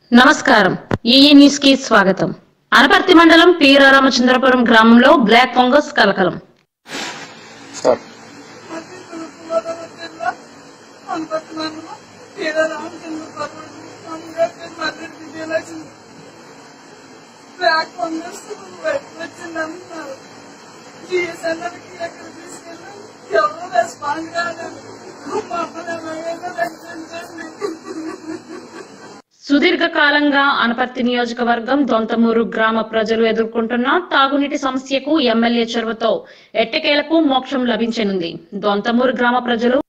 నమస్కారం EE news కి స్వాగతం అనపర్తి మండలం పీరారామచంద్రపురం గ్రామంలో బ్లాక్ ఫంగస్ కలకలం స్టార్ట్ మధ్య తూర్పుగోదావరి జిల్లా అనపర్తి మండలం శ్రీరామచంద్రపురం అంబేద్కర్ మద్దతు విజయలక్ష్మి బ్లాక్ ఫంగస్ వచ్చిందంటున్నారు జిఎస్ఎన్ఎల్కి ఎక్కడ తీసుకెళ్ళాం ఎవరు రెస్పాండ్ కాలేదు మమ్మల్ని ఎలాగైనా రక్షించండి సుదీర్ఘకాలంగా అనపర్తి నియోజకవర్గం దొంతమూరు గ్రామ ప్రజలు ఎదుర్కొంటున్న తాగునీటి సమస్యకు ఎమ్మెల్యే చొరవతో ఎట్టకేలకు మోక్షం లభించనుంది దొంతమూరు గ్రామ ప్రజలు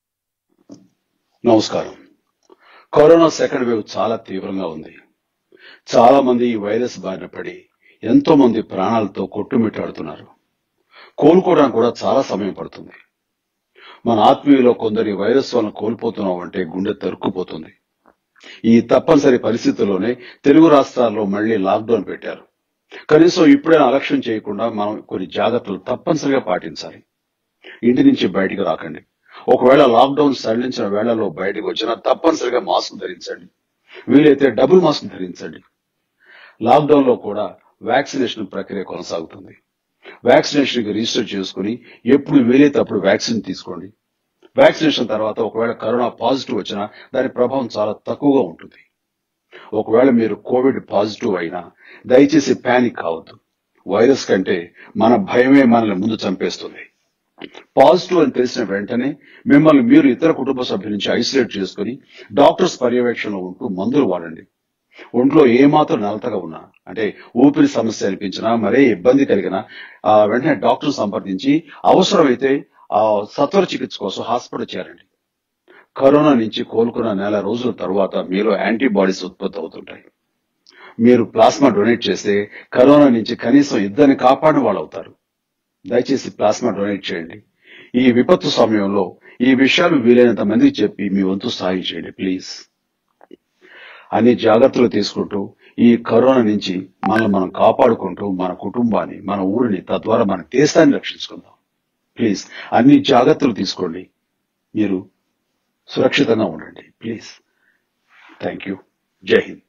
నమస్కారం కరోనా సెకండ్ వేవ్ చాలా తీవ్రంగా ఉంది చాలా మంది ఈ వైరస్ బారిన పడి ఎంతో మంది ప్రాణాలతో కొట్టుమిట్టాడుతున్నారు కోలుకోవడానికి కూడా చాలా సమయం పడుతుంది మన ఆత్మీయులో కొందరి వైరస్ వలన కోల్పోతున్నాం అంటే గుండె తరుక్కుపోతుంది ఈ తప్పనిసరి పరిస్థితుల్లోనే తెలుగు రాష్ట్రాల్లో మళ్లీ లాక్డౌన్ పెట్టారు కనీసం ఇప్పుడైనా అలక్ష్యం చేయకుండా మనం కొన్ని జాగ్రత్తలు తప్పనిసరిగా పాటించాలి ఇంటి నుంచి బయటికి రాకండి ఒకవేళ లాక్డౌన్ సడలించిన వేళలో బయటకు వచ్చినా తప్పనిసరిగా మాస్క్ ధరించండి వీలైతే డబుల్ మాస్క్ ధరించండి లాక్డౌన్ లో కూడా వ్యాక్సినేషన్ ప్రక్రియ కొనసాగుతుంది వ్యాక్సినేషన్ కి రిజిస్టర్ చేసుకుని ఎప్పుడు వీలైతే అప్పుడు వ్యాక్సిన్ తీసుకోండి వ్యాక్సినేషన్ తర్వాత ఒకవేళ కరోనా పాజిటివ్ వచ్చినా దాని ప్రభావం చాలా తక్కువగా ఉంటుంది ఒకవేళ మీరు కోవిడ్ పాజిటివ్ అయినా దయచేసి ప్యానిక్ కావద్దు వైరస్ కంటే మన భయమే మనల్ని ముందు చంపేస్తుంది పాజిటివ్ అని తెలిసిన వెంటనే మిమ్మల్ని మీరు ఇతర కుటుంబ సభ్యుల నుంచి ఐసోలేట్ చేసుకుని డాక్టర్స్ పర్యవేక్షణలో ఉంటూ మందులు వాడండి ఒంట్లో ఏమాత్రం నలతగా ఉన్నా అంటే ఊపిరి సమస్య అనిపించినా మరే ఇబ్బంది కలిగినా ఆ వెంటనే డాక్టర్ సంప్రదించి అవసరమైతే ఆ సత్వర చికిత్స కోసం హాస్పిటల్ చేరండి కరోనా నుంచి కోలుకున్న నెల రోజుల తర్వాత మీలో యాంటీబాడీస్ ఉత్పత్తి అవుతుంటాయి మీరు ప్లాస్మా డొనేట్ చేస్తే కరోనా నుంచి కనీసం ఇద్దరిని కాపాడిన వాళ్ళు అవుతారు దయచేసి ప్లాస్మా డొనేట్ చేయండి ఈ విపత్తు సమయంలో ఈ విషయాలు వీలైనంత మందికి చెప్పి మీ వంతు సాయం చేయండి ప్లీజ్ అన్ని జాగ్రత్తలు తీసుకుంటూ ఈ కరోనా నుంచి మనల్ని మనం కాపాడుకుంటూ మన కుటుంబాన్ని మన ఊరిని తద్వారా మన దేశాన్ని రక్షించుకుందాం ప్లీజ్ అన్ని జాగ్రత్తలు తీసుకోండి మీరు సురక్షితంగా ఉండండి ప్లీజ్ థ్యాంక్ యూ జై హింద్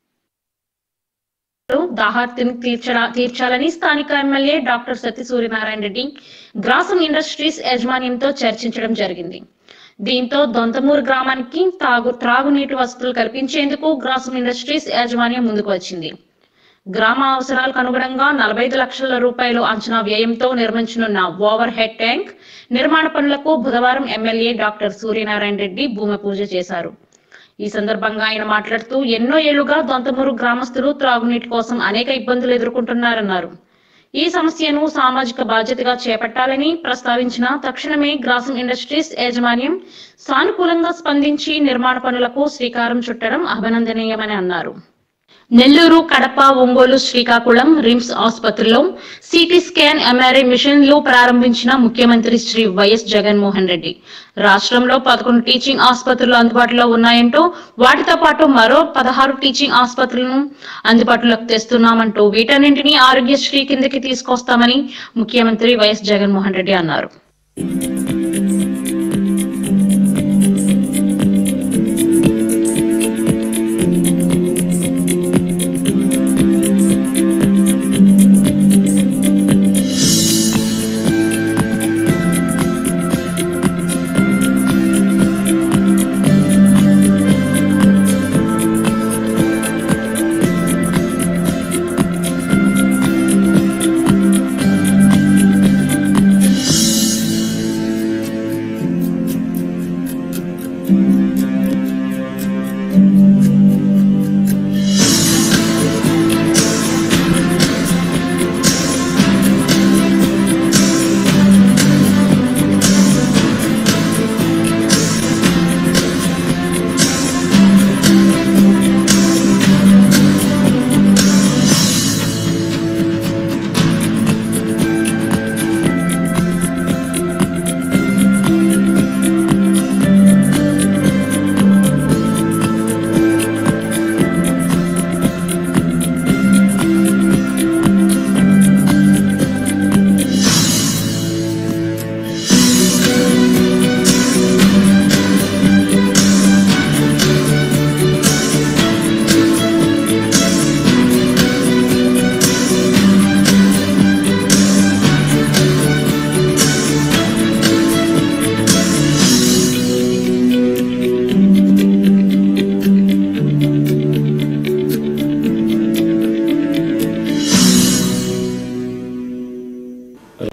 దాహార్తిని తీర్చడా- తీర్చాలని స్థానిక MLA doctor Satya Suryanarayana Reddy Grasim industries యాజమాన్యంతో చర్చించడం జరిగింది దీంతో దొంతమూరు గ్రామానికి తాగు త్రాగునీటి వసతులు కల్పించేందుకు గ్రాసం ఇండస్ట్రీస్ యాజమాన్యం ముందుకు వచ్చింది గ్రామ అవసరాలకు అనుగుణంగా నలభై ఐదు లక్షల రూపాయలు అంచనా వ్యయంతో నిర్మించనున్న ఓవర్ హెడ్ ట్యాంక్ నిర్మాణ పనులకు బుధవారం ఎమ్మెల్యే డాక్టర్ సూర్యనారాయణ రెడ్డి భూమి పూజ చేశారు ఈ సందర్భంగా ఆయన మాట్లాడుతూ ఎన్నో ఏళ్లుగా దొంతమూరు గ్రామస్తులు త్రాగునీటి కోసం అనేక ఇబ్బందులు ఎదుర్కొంటున్నారన్నారు ఈ సమస్యను సామాజిక బాధ్యతగా చేపట్టాలని ప్రస్తావించిన తక్షణమే గ్రాసం ఇండస్ట్రీస్ యాజమాన్యం సానుకూలంగా స్పందించి నిర్మాణ పనులకు శ్రీకారం చుట్టడం అభినందనీయమని అన్నారు నెల్లూరు కడప ఒంగోలు శ్రీకాకుళం రిమ్స్ ఆసుపత్రిలో సిటీ స్కాన్ ఎంఆర్ఐ మిషన్లు ప్రారంభించిన ముఖ్యమంత్రి శ్రీ వైఎస్ జగన్మోహన్ రెడ్డి రాష్ట్రంలో పదకొండు టీచింగ్ ఆసుపత్రులు అందుబాటులో ఉన్నాయంటూ వాటితో పాటు మరో పదహారు టీచింగ్ ఆసుపత్రులను అందుబాటులోకి తెస్తున్నామంటూ వీటన్నింటినీ ఆరోగ్యశ్రీ కిందకి తీసుకొస్తామని ముఖ్యమంత్రి వైఎస్ జగన్మోహన్ రెడ్డి అన్నారు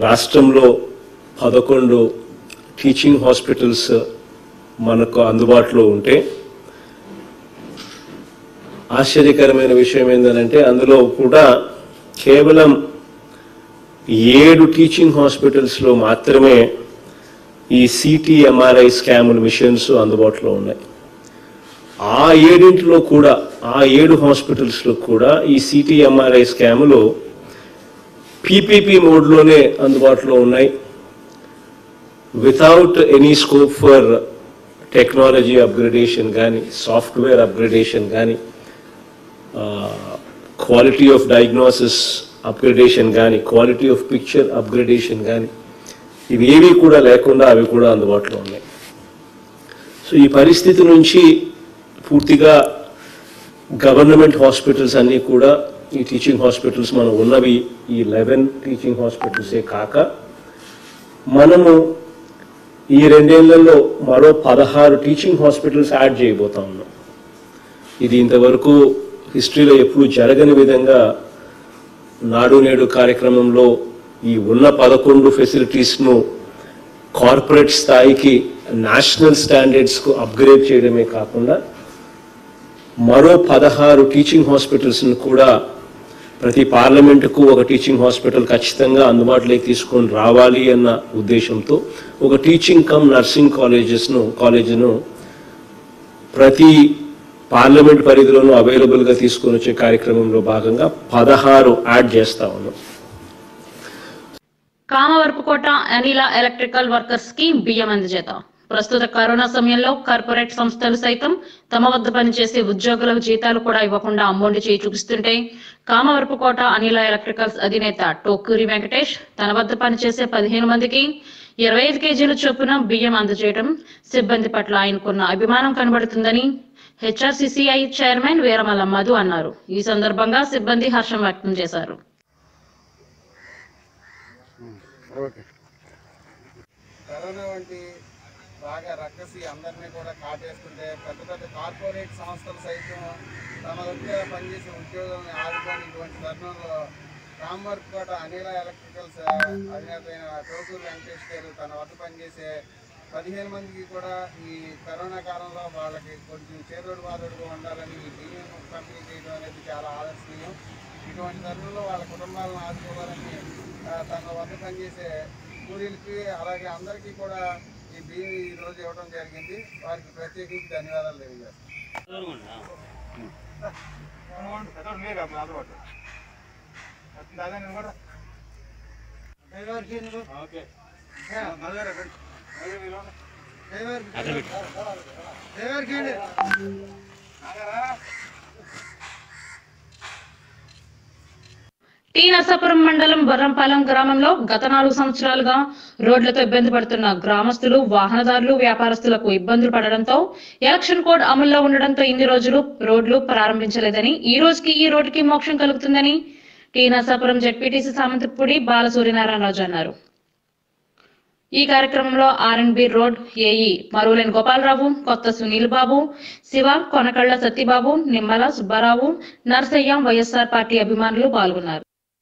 రాష్ట్రంలో పదకొండు టీచింగ్ హాస్పిటల్స్ మనకు అందుబాటులో ఉంటే ఆశ్చర్యకరమైన విషయం ఏంటంటే అందులో కూడా కేవలం ఏడు టీచింగ్ హాస్పిటల్స్లో మాత్రమే ఈ సిటీ ఎంఆర్ఐ స్కాముల మిషన్స్ అందుబాటులో ఉన్నాయి ఆ ఏడింటిలో కూడా ఆ ఏడు హాస్పిటల్స్లో కూడా ఈ సిటీ ఎంఆర్ఐ స్కాములు పీపీపీ మోడ్లోనే అందుబాటులో ఉన్నాయి without any scope for technology upgradation కానీ సాఫ్ట్వేర్ అప్గ్రేడేషన్ కానీ క్వాలిటీ ఆఫ్ డయాగ్నోసిస్ అప్గ్రేడేషన్ కానీ క్వాలిటీ ఆఫ్ పిక్చర్ అప్గ్రేడేషన్ కానీ ఇవి ఏవి కూడా లేకుండా అవి కూడా అందుబాటులో ఉన్నాయి సో ఈ పరిస్థితి నుంచి పూర్తిగా గవర్నమెంట్ హాస్పిటల్స్ అన్నీ కూడా ఈ టీచింగ్ హాస్పిటల్స్ మనం ఉన్నవి ఈ లెవెన్ టీచింగ్ హాస్పిటల్సే కాక మనము ఈ రెండేళ్లలో మరో పదహారు టీచింగ్ హాస్పిటల్స్ యాడ్ చేయబోతా ఉన్నాం ఇది ఇంతవరకు హిస్టరీలో ఎప్పుడు జరగని విధంగా నాడు నేడు కార్యక్రమంలో ఈ ఉన్న పదకొండు ఫెసిలిటీస్ను కార్పొరేట్ స్థాయికి నేషనల్ స్టాండర్డ్స్కు అప్గ్రేడ్ చేయడమే కాకుండా మరో పదహారు టీచింగ్ హాస్పిటల్స్ను కూడా ప్రతి పార్లమెంటుకు ఒక టీచింగ్ హాస్పిటల్ ఖచ్చితంగా అందుబాటులోకి తీసుకొని రావాలి అన్న ఉద్దేశంతో ఒక టీచింగ్ కమ్ నర్సింగ్ కాలేజెస్ను కాలేజీను ప్రతి పార్లమెంట్ పరిధిలోనూ అవైలబుల్గా తీసుకొని వచ్చే కార్యక్రమంలో భాగంగా పదహారు యాడ్ చేస్తా ఉన్నాం కామవరపుకోట అనిల ఎలక్ట్రికల్ వర్కర్స్ కి బియ్యం అందజేత ప్రస్తుత కరోనా సమయంలో కార్పొరేట్ సంస్థలు సైతం తమ వద్ద పనిచేసే ఉద్యోగులకు జీతాలు కూడా ఇవ్వకుండా అమ్మోండి చేయి చూపిస్తుంటే కామవరపుకోట అనిల ఎలక్ట్రికల్స్ అధినేత టోకూరి వెంకటేష్ తన వద్ద పనిచేసే పదిహేను మందికి ఇరవై ఐదు కేజీల చొప్పున బియ్యం అందజేయడం సిబ్బంది పట్ల ఆయనకున్న అభిమానం కనబడుతుందని హెచ్ఆర్సీసీఐ చైర్మన్ వీరమల్ల మధు అన్నారు ఈ సందర్భంగా సిబ్బంది హర్షం వ్యక్తం చేశారు కరోనా వంటి బాగా రక్కసి అందరినీ కూడా కాటేస్తుంటే పెద్ద పెద్ద కార్పొరేట్ సంస్థలు సైతం తమ దగ్గర పనిచేసే ఉద్యోగులను ఆదుకొని ఇటువంటి తరుణంలో రామ్వర్క్ కోట అనిల ఎలక్ట్రికల్స్ అధినేత అయిన టోకూరు వెంకటేష్ గారు తన వద్ద పనిచేసే పదిహేను మందికి కూడా ఈ కరోనా కాలంలో వాళ్ళకి కొంచెం చేదోడు వాదోడుగా ఉండాలని ఈ బియ్యం పంపిణీ చేయడం అనేది చాలా ఆదర్శనీయం ఇటువంటి తరుణంలో వాళ్ళ కుటుంబాలను ఆదుకోవాలని ఆ, తన వద్ద పనిచేసే కూలీలకి అలాగే అందరికీ కూడా ఈ బియ్యం ఈ రోజు ఇవ్వడం జరిగింది వారికి ప్రత్యేకించి ధన్యవాదాలు తెలియజేస్తాను టీ నరసాపురం మండలం బర్రంపాలెం గ్రామంలో గత నాలుగు సంవత్సరాలుగా రోడ్లతో ఇబ్బంది పడుతున్న గ్రామస్తులు వాహనదారులు వ్యాపారస్తులకు ఇబ్బందులు పడడంతో ఎలక్షన్ కోడ్ అమల్లో ఉండడంతో ఇన్ని రోజులు రోడ్లు ప్రారంభించలేదని ఈ రోజుకి ఈ రోడ్డుకి మోక్షం కలుగుతుందని టీ నరసాపురం జెడ్పీటీసీ సామంతపూడి బాలసూర్యనారాయణరాజు అన్నారు ఈ కార్యక్రమంలో ఆర్ఎన్బి రోడ్ ఏఈ మరువులేని గోపాలరావు కొత్త సునీల్ బాబు శివ కొనకళ్ళ సత్యబాబు నిమ్మల సుబ్బారావు నర్సయ్య వైఎస్ఆర్ పార్టీ అభిమానులు పాల్గొన్నారు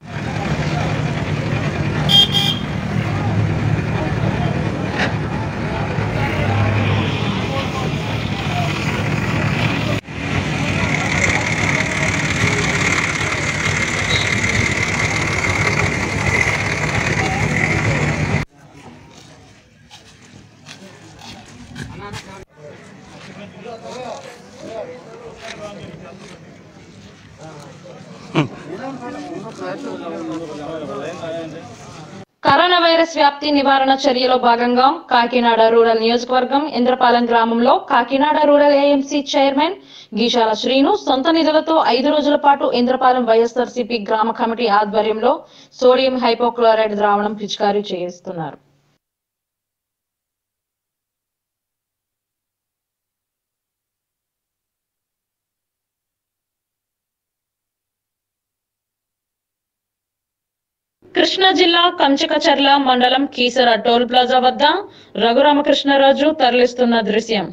కరోనా వైరస్ వ్యాప్తి నివారణ చర్యలో భాగంగా కాకినాడ రూరల్ నియోజకవర్గం ఇంద్రపాలెం గ్రామంలో Kakinada rural AMC chairman Geesala Srinu సొంత నిధులతో ఐదు రోజుల పాటు ఇంద్రపాలెం వైఎస్ఆర్సీపీ గ్రామ కమిటీ ఆధ్వర్యంలో సోడియం హైపోక్లోరైడ్ ద్రావణం పిచికారీ చేయిస్తున్నారు కృష్ణా జిల్లా కంచకచర్ల మండలం కీసర టోల్ ప్లాజా వద్ద రఘురామకృష్ణరాజు తరలిస్తున్న దృశ్యం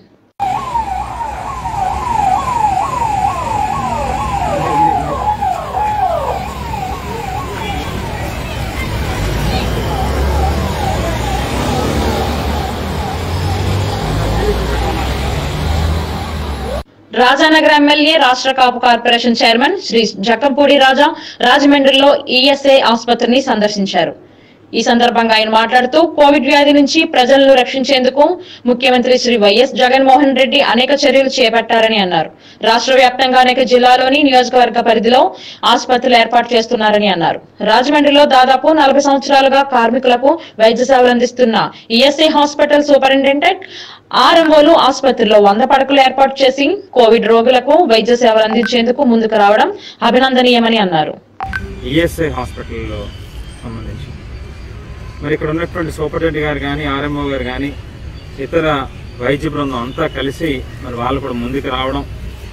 రాజానగర్ ఎమ్మెల్యే రాష్ట్ర కాపు కార్పొరేషన్ చైర్మన్ శ్రీ జక్కంపూడి రాజా రాజమండ్రిలో ఈఎస్ఐ ఆసుపత్రిని సందర్శించారు ఈ సందర్భంగా ఆయన మాట్లాడుతూ కోవిడ్ వ్యాధి నుంచి ప్రజలను రక్షించేందుకు ముఖ్యమంత్రి శ్రీ వైఎస్ జగన్మోహన్ రెడ్డి అనేక చర్యలు చేపట్టారని అన్నారు రాష్ట్ర వ్యాప్తంగా అనేక జిల్లాలోని నియోజకవర్గ పరిధిలో ఆసుపత్రులు ఏర్పాటు చేస్తున్నారని అన్నారు రాజమండ్రిలో దాదాపు నలభై సంవత్సరాలుగా కార్మికులకు వైద్య సేవలు అందిస్తున్న ఈఎస్ఐ హాస్పిటల్ సూపరింటెండెంట్ ఆర్ఎంఓలు ఆసుపత్రిలో వంద పడకలు ఏర్పాటు చేసి కోవిడ్ రోగులకు వైద్య సేవలు అందించేందుకు ముందుకు రావడం అభినందనీయమని అన్నారు ఈఎస్ఐ హాస్పిటల్లో సంబంధించి మరి ఇక్కడ ఉన్నటువంటి సూపరింటెండెంట్ గారు కానీ ఆర్ఎంఓ గారు కానీ ఇతర వైద్య బృందం అంతా కలిసి మరి వాళ్ళు కూడా ముందుకు రావడం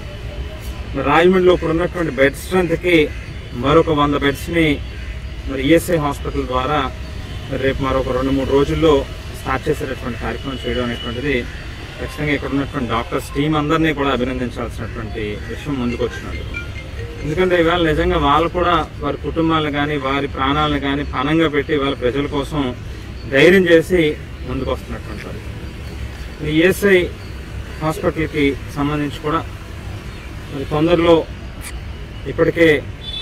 మరి రాజమండ్రిలో ఇప్పుడు ఉన్నటువంటి బెడ్ స్ట్రెంత్కి మరొక వంద బెడ్స్ని మరి ఈఎస్ఐ హాస్పిటల్ ద్వారా మరి రేపు మరొక రెండు మూడు రోజుల్లో స్టార్ట్ చేసేటటువంటి కార్యక్రమం చేయడం అనేటువంటిది ఖచ్చితంగా ఇక్కడ ఉన్నటువంటి డాక్టర్స్ టీం అందరినీ కూడా అభినందించాల్సినటువంటి విషయం ముందుకు వచ్చినట్టు ఎందుకంటే ఇవాళ నిజంగా వాళ్ళు కూడా వారి కుటుంబాలను కానీ వారి ప్రాణాలను కానీ పణంగా పెట్టి వాళ్ళ ప్రజల కోసం ధైర్యం చేసి ముందుకు వస్తున్నటువంటి వారు ఈ ఈఎస్ఐ హాస్పిటల్కి సంబంధించి కూడా మరి తొందరలో ఇప్పటికే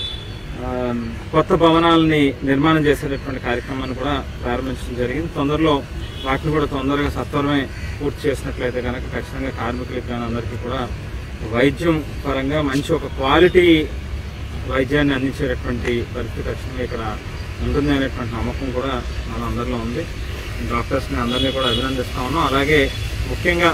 ఆ, కొత్త భవనాలని నిర్మాణం చేసేటటువంటి కార్యక్రమాన్ని కూడా ప్రారంభించడం జరిగింది తొందరలో వాటిని కూడా తొందరగా సత్వరమే పూర్తి చేసినట్లయితే కనుక ఖచ్చితంగా కార్మికులకు కానీ అందరికీ కూడా వైద్యం పరంగా మంచి ఒక క్వాలిటీ వైద్యాన్ని అందించేటటువంటి పరిస్థితి ఖచ్చితంగా ఇక్కడ ఉంటుంది అనేటువంటి నమ్మకం కూడా మన అందరిలో ఉంది డాక్టర్స్ని అందరినీ కూడా అభినందిస్తా ఉన్నాం అలాగే ముఖ్యంగా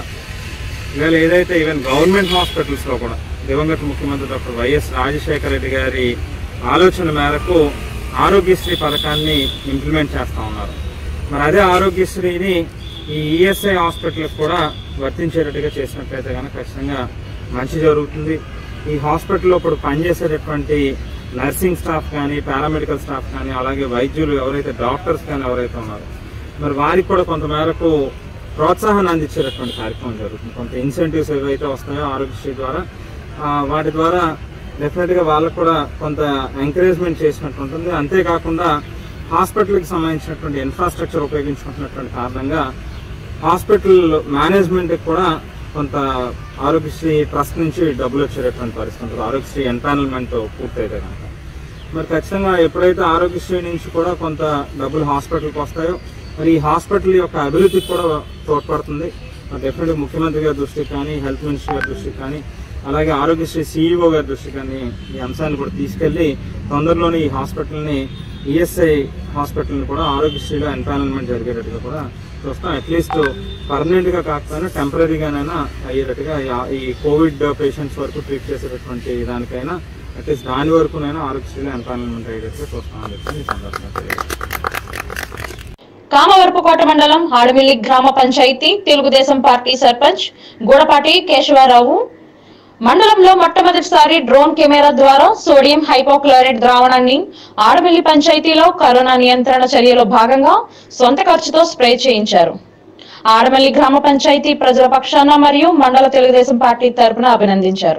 ఇవాళ ఏదైతే ఈవెన్ గవర్నమెంట్ హాస్పిటల్స్లో కూడా దివంగత ముఖ్యమంత్రి డాక్టర్ వైఎస్ రాజశేఖర రెడ్డి గారి ఆలోచన మేరకు ఆరోగ్యశ్రీ పథకాన్ని ఇంప్లిమెంట్ చేస్తా ఉన్నారు మరి అదే ఆరోగ్యశ్రీని ఈ ఈఎస్ఐ హాస్పిటల్కి కూడా వర్తించేటట్టుగా చేసినట్లయితే కనుక ఖచ్చితంగా మంచి జరుగుతుంది ఈ హాస్పిటల్లో ఇప్పుడు పనిచేసేటటువంటి నర్సింగ్ స్టాఫ్ కానీ పారామెడికల్ స్టాఫ్ కానీ అలాగే వైద్యులు ఎవరైతే డాక్టర్స్ కానీ ఎవరైతే ఉన్నారో మరి వారికి కూడా కొంత మేరకు ప్రోత్సాహాన్ని అందించేటటువంటి కార్యక్రమం జరుగుతుంది కొంత ఇన్సెంటివ్స్ ఏవైతే వస్తాయో ఆరోగ్యశ్రీ ద్వారా ఆ, వాటి ద్వారా డెఫినెట్గా వాళ్ళకు కూడా కొంత ఎంకరేజ్మెంట్ చేసినట్టు ఉంటుంది అంతేకాకుండా హాస్పిటల్కి సంబంధించినటువంటి ఇన్ఫ్రాస్ట్రక్చర్ ఉపయోగించుకుంటున్నటువంటి కారణంగా హాస్పిటల్ మేనేజ్మెంట్కి కూడా కొంత ఆరోగ్యశ్రీ ట్రస్ట్ నుంచి డబ్బులు వచ్చేటటువంటి పరిస్థితి ఉంటుంది ఆరోగ్యశ్రీ ఎన్పానల్మెంట్ పూర్తయితే కనుక మరి ఖచ్చితంగా ఎప్పుడైతే ఆరోగ్యశ్రీ నుంచి కూడా కొంత డబ్బులు హాస్పిటల్కి వస్తాయో మరి ఈ హాస్పిటల్ యొక్క అభివృద్ధికి కూడా తోడ్పడుతుంది డెఫినెట్గా ముఖ్యమంత్రి గారి దృష్టికి కానీ హెల్త్ మినిస్టర్ గారి దృష్టికి కానీ అలాగే ఆరోగ్యశ్రీ సీఈఓ గారి దృష్టికి కానీ ఈ అంశాన్ని కూడా తీసుకెళ్లి తొందరలోనే ఈ హాస్పిటల్ని ఈఎస్ఐ హాస్పిటల్ని కూడా ఆరోగ్యశ్రీలో ఎన్పానల్మెంట్ జరిగేటట్టుగా కూడా చూస్తాం అట్లీస్ట్ పర్మనెంట్ గా కాకపోయినా టెంపరీగానైనా అయ్యేటట్టుగా ఈ- ఈ కోవిడ్ పేషెంట్స్ వరకు ట్రీట్ చేసేటటువంటి దానికైనా అట్లీస్ట్ దాని వరకునైనా ఆరోగ్యశ్రీలో ఎన్పానల్మెంట్ అయ్యేటట్టుగా చూస్తామని చెప్పి ఈ సందర్భంగా తెలియజేస్తున్నాను. కామవరపుకోట మండలం ఆడమిల్లి గ్రామ పంచాయతీ తెలుగుదేశం పార్టీ సర్పంచ్ గూడపాటి కేశవరావు మండలంలో మొట్టమొదటిసారి డ్రోన్ కెమెరా ద్వారా సోడియం హైపోక్లోరైడ్ ద్రావణాన్ని ఆడమిల్లి పంచాయతీలో కరోనా నియంత్రణ చర్యలో భాగంగా సొంత ఖర్చుతో స్ప్రే చేయించారు ఆడమల్లి గ్రామ పంచాయతీ ప్రజల పక్షాన మరియు మండల తెలుగుదేశం పార్టీ తరపున అభినందించారు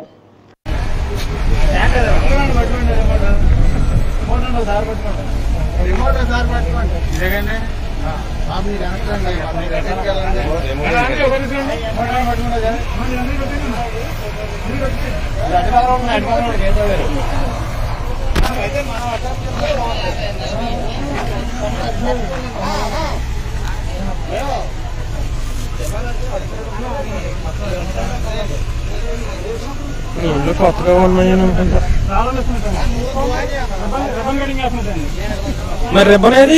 రిమోట్ సార్ పట్టుకోండి ఇదేగానే బాబు మీరు వెనక్కి రండి. మీరు ఎక్కడికి వెళ్ళండి. మరి రిబ్బన్ ఏది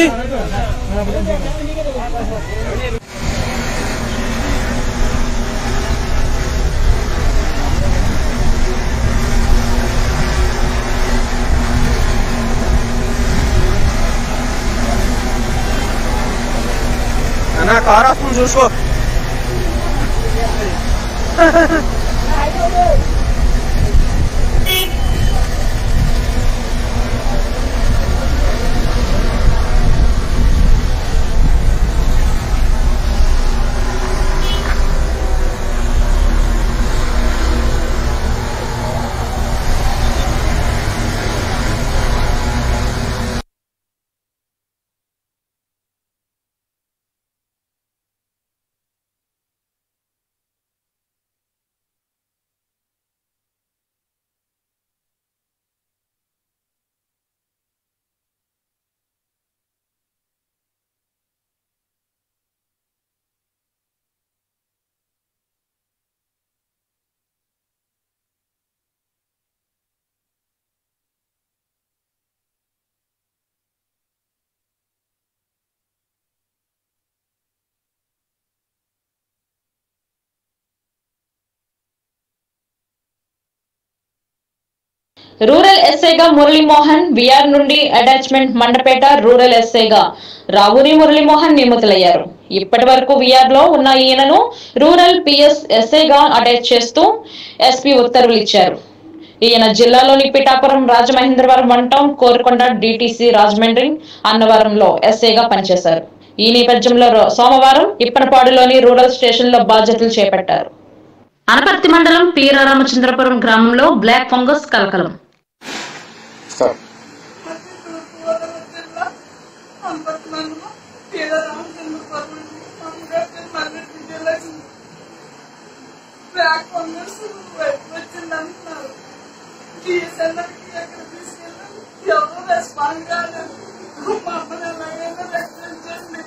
అన్నా కార్ వస్తుంది చూసుకో రూరల్ ఎస్ఐగా మురళీమోహన్ విఆర్ నుండి అటాచ్మెంట్ మండపేట రూరల్ ఎస్ఐగా రావూరి మురళీమోహన్ నియమితులయ్యారు ఇప్పటి వరకు విఆర్ లో ఉన్న ఈయనను రూరల్ పిఎస్ ఎస్ఐగా అటాచ్ చేస్తూ ఎస్పీ ఉత్తర్వులు ఇచ్చారు ఈయన జిల్లాలోని Pithapuram Rajamahendravaram one town Korukonda DTC Rajahmundry అన్నవరంలో ఎస్ఐగా పనిచేశారు ఈ నేపథ్యంలో రో- సోమవారం ఇప్పనపాడులోని రూరల్ స్టేషన్ లో బాధ్యతలు చేపట్టారు అనపర్తి మండలం పీరారామచంద్రపురం గ్రామంలో బ్లాక్ ఫంగస్ కలకలం స్టార్ట్ అది తూర్పుగోదావరి జిల్లా అంబటి మండలం పీడరామచంద్రపురం అమ్మగారి మల్లెటి జిల్లా బ్యాక్ ఫంగస్ వచ్చిందంటున్నారు జిఎస్ఎల్కి ఎక్కడ తీసుకెళ్ళాను ఎవరు రెస్పాండ్ కాలేదు మా అమ్మని ఎలాగైనా రక్షించండి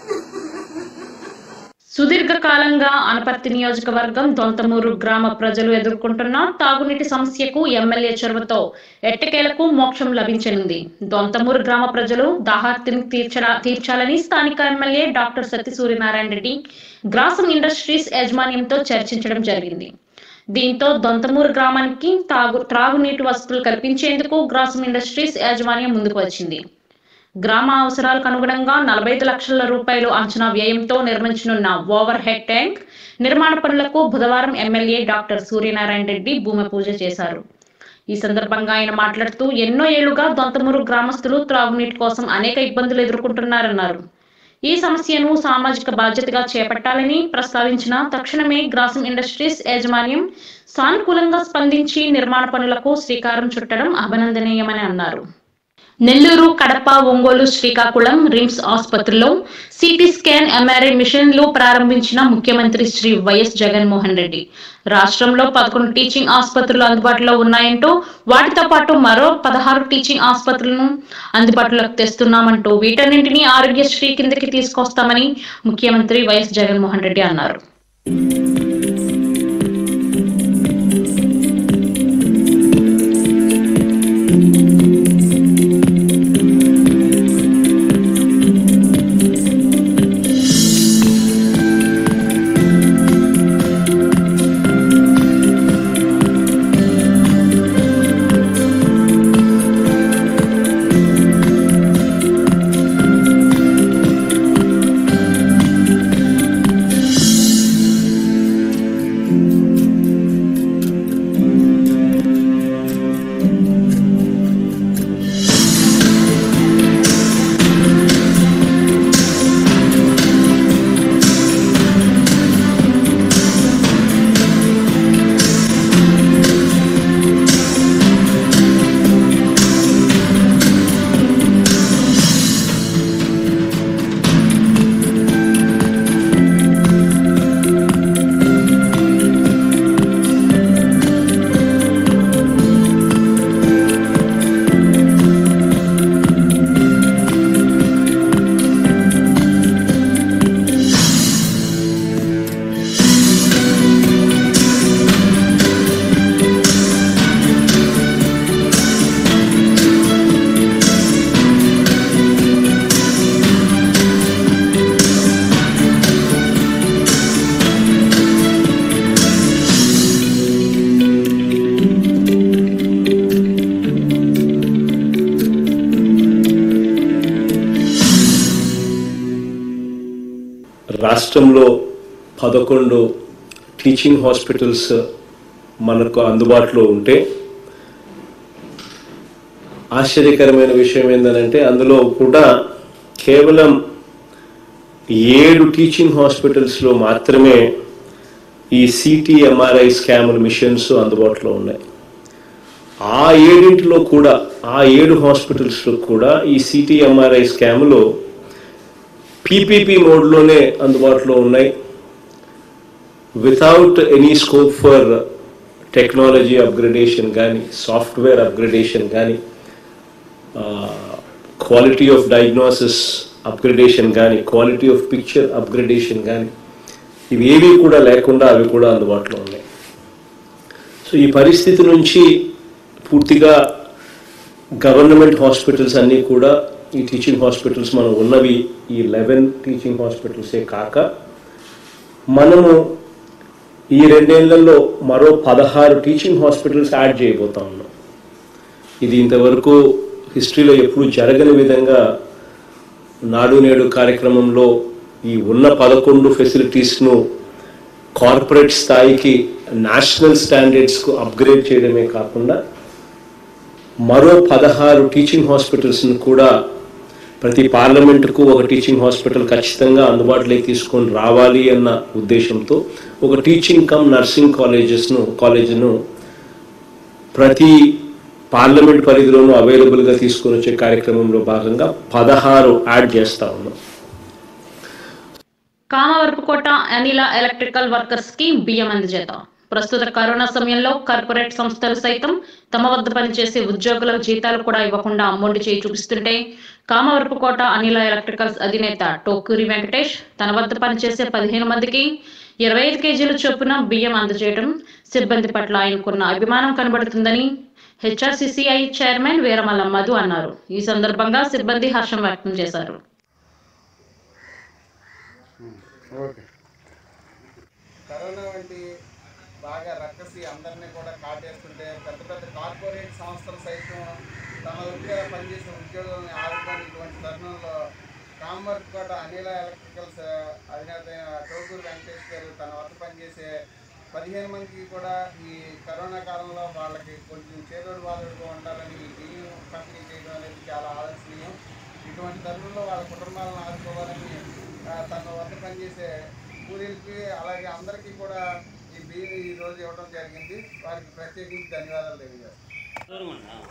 సుదీర్ఘకాలంగా అనపర్తి నియోజకవర్గం దొంతమూరు గ్రామ ప్రజలు ఎదుర్కొంటున్న తాగునీటి సమస్యకు ఎమ్మెల్యే చొరవతో ఎట్టకేలకు మోక్షం లభించనుంది దొంతమూరు గ్రామ ప్రజలు దాహార్తిని తీర్చడా తీర్చాలని స్థానిక MLA doctor Satya Suryanarayana Reddy Grasim industries యాజమాన్యంతో చర్చించడం జరిగింది దీంతో దొంతమూరు గ్రామానికి తాగు త్రాగునీటి వసతులు కల్పించేందుకు గ్రాసం ఇండస్ట్రీస్ యాజమాన్యం ముందుకు వచ్చింది గ్రామ అవసరాలకు అనుగుణంగా నలభై ఐదు లక్షల రూపాయలు అంచనా వ్యయంతో నిర్మించనున్న ఓవర్ హెడ్ ట్యాంక్ నిర్మాణ పనులకు బుధవారం ఎమ్మెల్యే డాక్టర్ సూర్యనారాయణ రెడ్డి భూమి పూజ చేశారు ఈ సందర్భంగా ఆయన మాట్లాడుతూ ఎన్నో ఏళ్లుగా దొంతమూరు గ్రామస్తులు త్రాగునీటి కోసం అనేక ఇబ్బందులు ఎదుర్కొంటున్నారన్నారు ఈ సమస్యను సామాజిక బాధ్యతగా చేపట్టాలని ప్రస్తావించిన తక్షణమే గ్రాసం ఇండస్ట్రీస్ యాజమాన్యం సానుకూలంగా స్పందించి నిర్మాణ పనులకు శ్రీకారం చుట్టడం అభినందనీయమని అన్నారు నెల్లూరు కడప ఒంగోలు శ్రీకాకుళం రిమ్స్ ఆసుపత్రిలో సిటీ స్కాన్ ఎంఆర్ఐ మిషన్లు ప్రారంభించిన ముఖ్యమంత్రి శ్రీ వైఎస్ జగన్మోహన్ రెడ్డి రాష్ట్రంలో పదకొండు టీచింగ్ ఆసుపత్రులు అందుబాటులో ఉన్నాయంటూ వాటితో పాటు మరో పదహారు టీచింగ్ ఆసుపత్రులను అందుబాటులోకి తెస్తున్నామంటూ వీటన్నింటినీ ఆరోగ్యశ్రీ కిందకి తీసుకొస్తామని ముఖ్యమంత్రి వైఎస్ జగన్మోహన్ రెడ్డి అన్నారు రాష్ట్రంలో పదకొండు టీచింగ్ హాస్పిటల్స్ మనకు అందుబాటులో ఉంటే ఆశ్చర్యకరమైన విషయం ఏంటంటే అందులో కూడా కేవలం ఏడు టీచింగ్ హాస్పిటల్స్లో మాత్రమే ఈ సిటీ ఎంఆర్ఐ స్కాముల మిషన్స్ అందుబాటులో ఉన్నాయి ఆ ఏడింటిలో కూడా ఆ ఏడు హాస్పిటల్స్లో కూడా ఈ సిటీ ఎంఆర్ఐ స్కాములు పీపీపీ మోడ్లోనే అందుబాటులో ఉన్నాయి without any scope for technology upgradation కానీ సాఫ్ట్వేర్ అప్గ్రేడేషన్ కానీ క్వాలిటీ ఆఫ్ డయాగ్నోసిస్ అప్గ్రేడేషన్ కానీ క్వాలిటీ ఆఫ్ పిక్చర్ అప్గ్రేడేషన్ కానీ ఇవి ఏవి కూడా లేకుండా అవి కూడా అందుబాటులో ఉన్నాయి సో ఈ పరిస్థితి నుంచి పూర్తిగా గవర్నమెంట్ హాస్పిటల్స్ అన్నీ కూడా ఈ టీచింగ్ హాస్పిటల్స్ మనం ఉన్నవి ఈ లెవెన్ టీచింగ్ హాస్పిటల్సే కాక మనము ఈ రెండేళ్లలో మరో పదహారు టీచింగ్ హాస్పిటల్స్ యాడ్ చేయబోతా ఉన్నాం ఇది ఇంతవరకు హిస్టరీలో ఎప్పుడు జరగని విధంగా నాడు నేడు కార్యక్రమంలో ఈ ఉన్న పదకొండు ఫెసిలిటీస్ను కార్పొరేట్ స్థాయికి నేషనల్ స్టాండర్డ్స్కు అప్గ్రేడ్ చేయడమే కాకుండా మరో పదహారు టీచింగ్ హాస్పిటల్స్ను కూడా ప్రతి పార్లమెంటుకు ఒక టీచింగ్ హాస్పిటల్ ఖచ్చితంగా అందుబాటులోకి తీసుకొని రావాలి అన్న ఉద్దేశంతో ఒక టీచింగ్ కమ్ నర్సింగ్ కాలేజెస్ను కాలేజీను ప్రతి పార్లమెంట్ పరిధిలోనూ అవైలబుల్గా తీసుకొని వచ్చే కార్యక్రమంలో భాగంగా పదహారు యాడ్ చేస్తా ఉన్నాం కామవరపుకోట అనిల ఎలక్ట్రికల్ వర్కర్స్ కి బియ్యం అందజేత ప్రస్తుత కరోనా సమయంలో కార్పొరేట్ సంస్థలు సైతం తమ వద్ద పనిచేసే ఉద్యోగుల జీతాలు కూడా ఇవ్వకుండా అమ్మొండి చేయి చూపిస్తుంటే కామవరపుకోట అనిల ఎలక్ట్రికల్స్ అధినేత టోకూరి వెంకటేష్ తన వద్ద పనిచేసే పదిహేను మందికి ఇరవై ఐదు కేజీల చొప్పున బియ్యం అందజేయడం సిబ్బంది పట్ల ఆయనకున్న అభిమానం కనబడుతుందని హెచ్ఆర్సీసీఐ చైర్మన్ వీరమల్ల మధు అన్నారు ఈ సందర్భంగా సిబ్బంది హర్షం వ్యక్తం చేశారు ఓకే కరోనా వంటి బాగా రక్కసి అందరినీ కూడా కాటేస్తుంటే పెద్ద పెద్ద కార్పొరేట్ సంస్థలు సైతం తమ దగ్గర పనిచేసే ఉద్యోగులను ఆదుకొని ఇటువంటి తరుణంలో కామర్ కోట అనిల ఎలక్ట్రికల్స్ అధినేత అయిన టోకూరు వెంకటేష్ గారు తన వద్ద పనిచేసే పదిహేను మందికి కూడా ఈ కరోనా కాలంలో వాళ్ళకి కొంచెం చేదోడు వాదోడుగా ఉండాలని ఈ బియ్యం పంపిణీ చేయడం అనేది చాలా ఆదర్శనీయం ఇటువంటి తరుణంలో వాళ్ళ కుటుంబాలను ఆదుకోవాలని ఆ, తన వద్ద పనిచేసే కూలీలకి అలాగే అందరికీ కూడా ఈ బియ్యం ఈ రోజు ఇవ్వడం జరిగింది వారికి ప్రత్యేకించి ధన్యవాదాలు తెలియజేస్తాను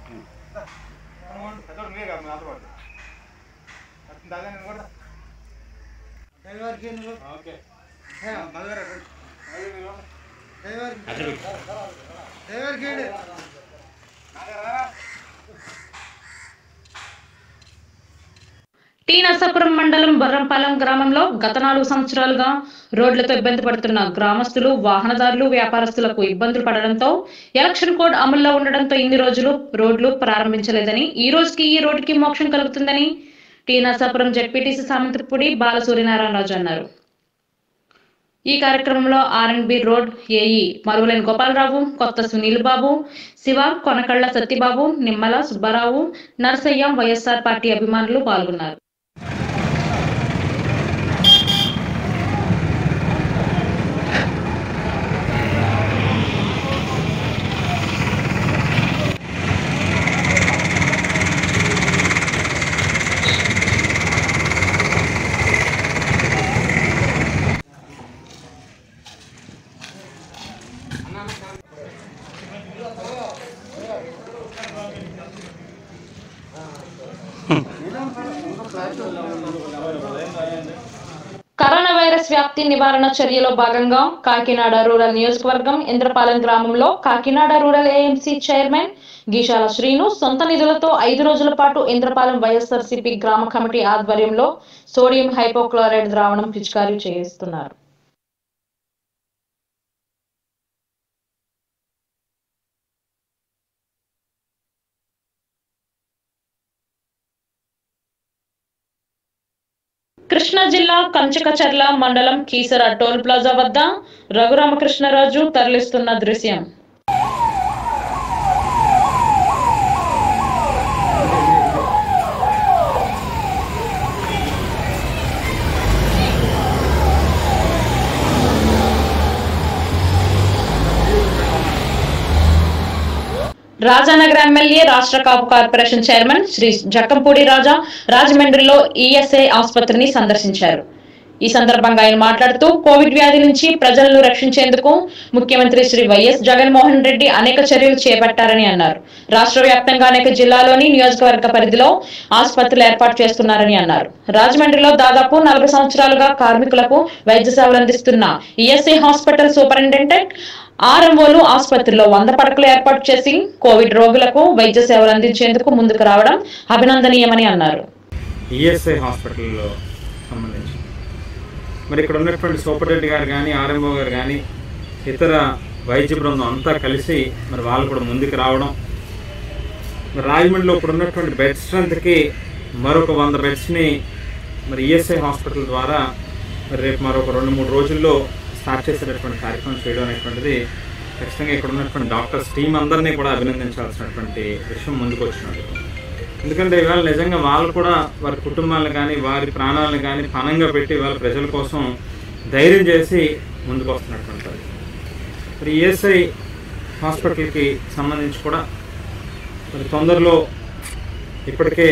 టీ నరసాపురం మండలం బర్రంపాలెం గ్రామంలో గత నాలుగు సంవత్సరాలుగా రోడ్లతో ఇబ్బంది పడుతున్న గ్రామస్తులు వాహనదారులు వ్యాపారస్తులకు ఇబ్బందులు పడడంతో ఎలక్షన్ కోడ్ అమల్లో ఉండడంతో ఇన్ని రోజులు రోడ్లు ప్రారంభించలేదని ఈ రోజుకి ఈ రోడ్డుకి మోక్షం కలుగుతుందని టీ నరసాపురం జడ్పీటీసీ సామంతపుడి బాలసూర్యనారాయణరాజు అన్నారు ఈ కార్యక్రమంలో ఆర్ఎండ్బి రోడ్ ఏఈ మరువులేని గోపాలరావు కొత్త సునీల్ బాబు శివ కొనకళ్ళ సత్యబాబు నిమ్మల సుబ్బారావు నరసయ్య వైఎస్ఆర్ పార్టీ అభిమానులు పాల్గొన్నారు కరోనా వైరస్ వ్యాప్తి నివారణ చర్యలో భాగంగా కాకినాడ రూరల్ నియోజకవర్గం ఇంద్రపాలెం గ్రామంలో Kakinada rural AMC chairman Geesala Srinu సొంత నిధులతో ఐదు రోజుల పాటు ఇంద్రపాలెం వైఎస్ఆర్సీపీ గ్రామ కమిటీ ఆధ్వర్యంలో సోడియం హైపోక్లోరైడ్ ద్రావణం పిచికారీ చేయిస్తున్నారు కృష్ణా జిల్లా కంచకచర్ల మండలం కీసర టోల్ ప్లాజా వద్ద రఘురామకృష్ణరాజు తరలిస్తున్న దృశ్యం రాజానగర్ ఎమ్మెల్యే రాష్ట్ర కాపు కార్పొరేషన్ చైర్మన్ శ్రీ జక్కంపూడి రాజా రాజమండ్రిలో ఈఎస్ఐ ఆసుపత్రిని సందర్శించారు ఈ సందర్భంగా ఆయన మాట్లాడుతూ కోవిడ్ వ్యాధి నుంచి ప్రజలను రక్షించేందుకు ముఖ్యమంత్రి శ్రీ వైఎస్ జగన్మోహన్ రెడ్డి అనేక చర్యలు చేపట్టారని అన్నారు రాష్ట్ర వ్యాప్తంగా అనేక జిల్లాలోని నియోజకవర్గ పరిధిలో ఆసుపత్రులు ఏర్పాటు చేస్తున్నారని అన్నారు రాజమండ్రిలో దాదాపు నలభై సంవత్సరాలుగా కార్మికులకు వైద్య సేవలు అందిస్తున్న ఈఎస్ఐ హాస్పిటల్ సూపరింటెండెంట్ ఆర్ఎంఓలు ఆసుపత్రిలో వంద పడకలు ఏర్పాటు చేసి కోవిడ్ రోగులకు వైద్య సేవలు అందించేందుకు ముందుకు రావడం అభినందనీయమని అన్నారు ఈఎస్ఐ హాస్పిటల్లో సంబంధించి మరి ఇక్కడ ఉన్నటువంటి సూపరింటెండెంట్ గారు కానీ ఆర్ఎంఓ గారు కానీ ఇతర వైద్య బృందం అంతా కలిసి మరి వాళ్ళు కూడా ముందుకు రావడం మరి రాజమండ్రిలో ఇప్పుడు ఉన్నటువంటి బెడ్ స్ట్రెంత్కి మరొక వంద బెడ్స్ని మరి ఈఎస్ఐ హాస్పిటల్ ద్వారా మరి రేపు మరొక రెండు మూడు రోజుల్లో స్టార్ట్ చేసేటటువంటి కార్యక్రమం చేయడం అనేటువంటిది ఖచ్చితంగా ఇక్కడ ఉన్నటువంటి డాక్టర్స్ టీం అందరినీ కూడా అభినందించాల్సినటువంటి విషయం ముందుకు వచ్చినట్టు ఎందుకంటే ఇవాళ నిజంగా వాళ్ళు కూడా వారి కుటుంబాలను కానీ వారి ప్రాణాలను కానీ పణంగా పెట్టి వాళ్ళ ప్రజల కోసం ధైర్యం చేసి ముందుకు వస్తున్నటువంటి పరిస్థితి. మరి ఈఎస్ఐ హాస్పిటల్కి సంబంధించి కూడా మరి తొందరలో ఇప్పటికే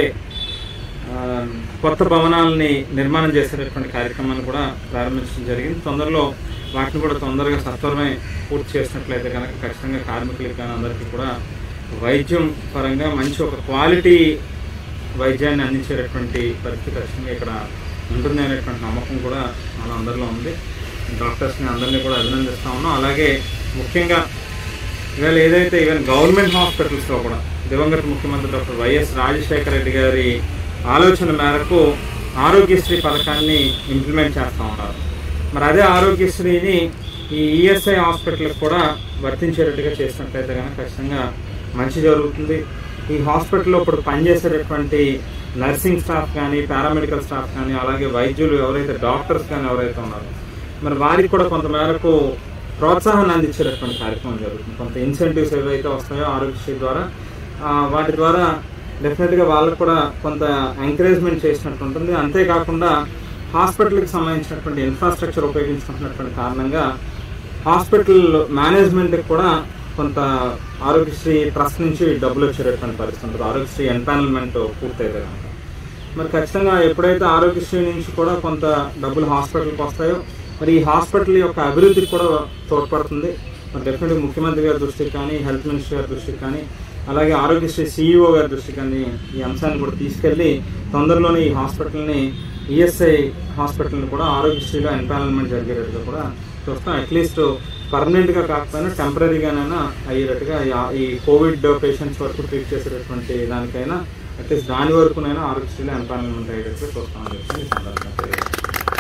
ఆ, కొత్త భవనాలని నిర్మాణం చేసేటటువంటి కార్యక్రమాన్ని కూడా ప్రారంభించడం జరిగింది తొందరలో వాటిని కూడా తొందరగా సత్వరమే పూర్తి చేసినట్లయితే కనుక ఖచ్చితంగా కార్మికులకి కానీ అందరికీ కూడా వైద్యం పరంగా మంచి ఒక క్వాలిటీ వైద్యాన్ని అందించేటటువంటి పరిస్థితి ఖచ్చితంగా ఇక్కడ ఉంటుంది అనేటువంటి నమ్మకం కూడా మన అందరిలో ఉంది డాక్టర్స్ని అందరినీ కూడా అభినందిస్తా ఉన్నాం అలాగే ముఖ్యంగా ఇవాళ ఏదైతే ఈవెన్ గవర్నమెంట్ హాస్పిటల్స్లో కూడా దివంగత ముఖ్యమంత్రి డాక్టర్ వైఎస్ రాజశేఖర రెడ్డి గారి ఆలోచన మేరకు ఆరోగ్యశ్రీ పథకాన్ని ఇంప్లిమెంట్ చేస్తూ ఉన్నారు మరి అదే ఆరోగ్యశ్రీని ఈ ఈఎస్ఐ హాస్పిటల్కి కూడా వర్తించేటట్టుగా చేసినట్లయితే కనుక ఖచ్చితంగా మంచి జరుగుతుంది ఈ హాస్పిటల్లో ఇప్పుడు పనిచేసేటటువంటి నర్సింగ్ స్టాఫ్ కానీ పారామెడికల్ స్టాఫ్ కానీ అలాగే వైద్యులు ఎవరైతే డాక్టర్స్ కానీ ఎవరైతే ఉన్నారో మరి వారికి కూడా కొంత మేరకు ప్రోత్సాహాన్ని అందించేటటువంటి కార్యక్రమం జరుగుతుంది కొంత ఇన్సెంటివ్స్ ఏవైతే వస్తాయో ఆరోగ్యశ్రీ ద్వారా ఆ, వాటి ద్వారా డెఫినెట్గా వాళ్ళకు కూడా కొంత ఎంకరేజ్మెంట్ చేసినట్టు ఉంటుంది అంతేకాకుండా హాస్పిటల్కి సంబంధించినటువంటి ఇన్ఫ్రాస్ట్రక్చర్ ఉపయోగించుకుంటున్నటువంటి కారణంగా హాస్పిటల్ మేనేజ్మెంట్కి కూడా కొంత ఆరోగ్యశ్రీ ట్రస్ట్ నుంచి డబ్బులు వచ్చేటటువంటి పరిస్థితి ఉంటుంది ఆరోగ్యశ్రీ ఎన్పానల్మెంట్ పూర్తయితే కనుక మరి ఖచ్చితంగా ఎప్పుడైతే ఆరోగ్యశ్రీ నుంచి కూడా కొంత డబ్బులు హాస్పిటల్కి వస్తాయో మరి ఈ హాస్పిటల్ యొక్క అభివృద్ధికి కూడా తోడ్పడుతుంది మరి డెఫినెట్గా ముఖ్యమంత్రి గారి దృష్టికి కానీ హెల్త్ మినిస్టర్ గారి దృష్టికి కానీ అలాగే ఆరోగ్యశ్రీ సీఈఓ గారి దృష్టికి కానీ ఈ అంశాన్ని కూడా తీసుకెళ్ళి తొందరలోనే ఈ హాస్పిటల్ని ఈఎస్ఐ హాస్పిటల్ని కూడా ఆరోగ్యశ్రీలో ఎంపానల్మెంట్ జరిగేటట్టుగా కూడా చూస్తాం అట్లీస్ట్ పర్మనెంట్గా కాకపోయినా టెంపరీగానైనా అయ్యేటట్టుగా ఈ- ఈ కోవిడ్ పేషెంట్స్ వరకు ట్రీట్ చేసేటటువంటి దానికైనా అట్లీస్ట్ దాని వరకునైనా ఆరోగ్యశ్రీలో ఎంపానల్మెంట్ అయ్యేటట్టుగా చూస్తామని చెప్పి ఈ సందర్భంగా తెలియజేస్తున్నాను.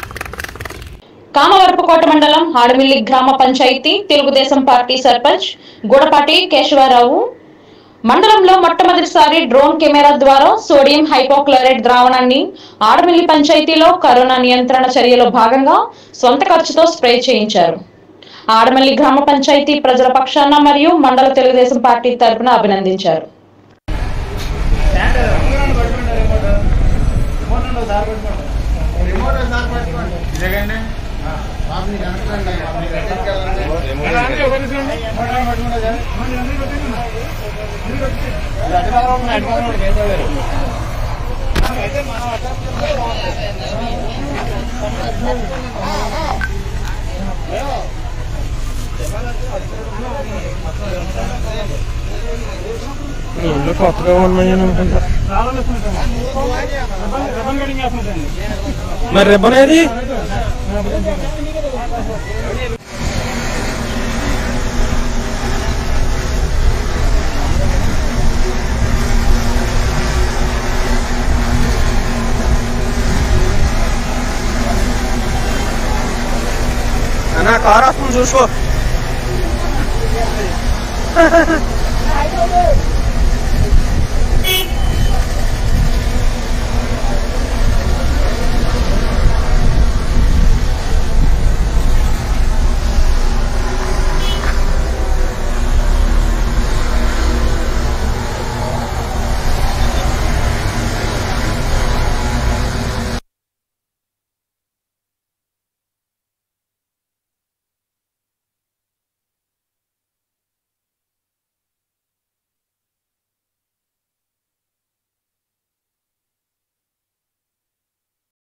కామవరపుకోట మండలం హాడమిల్లి గ్రామ పంచాయతీ తెలుగుదేశం పార్టీ సర్పంచ్ గూడపాటి కేశవరావు మండలంలో మొట్టమొదటిసారి డ్రోన్ కెమెరా ద్వారా సోడియం హైపోక్లోరైడ్ ద్రావణాన్ని ఆడమిల్లి పంచాయతీలో కరోనా నియంత్రణ చర్యలో భాగంగా సొంత ఖర్చుతో స్ప్రే చేయించారు ఆడమల్లి గ్రామ పంచాయతీ ప్రజల పక్షాన మరియు మండల తెలుగుదేశం పార్టీ తరపున అభినందించారు రిమోట్ ఒకసారి పట్టుకోండి బాబుని కనుక్కోండి బాబుని కనుక్కోండి. ఇల్లు కొత్తగా ఉన్నాయి అనుకుంటా మరి రిబ్బన్ ఏది అన్నా కార్ వస్తుంది చూసుకో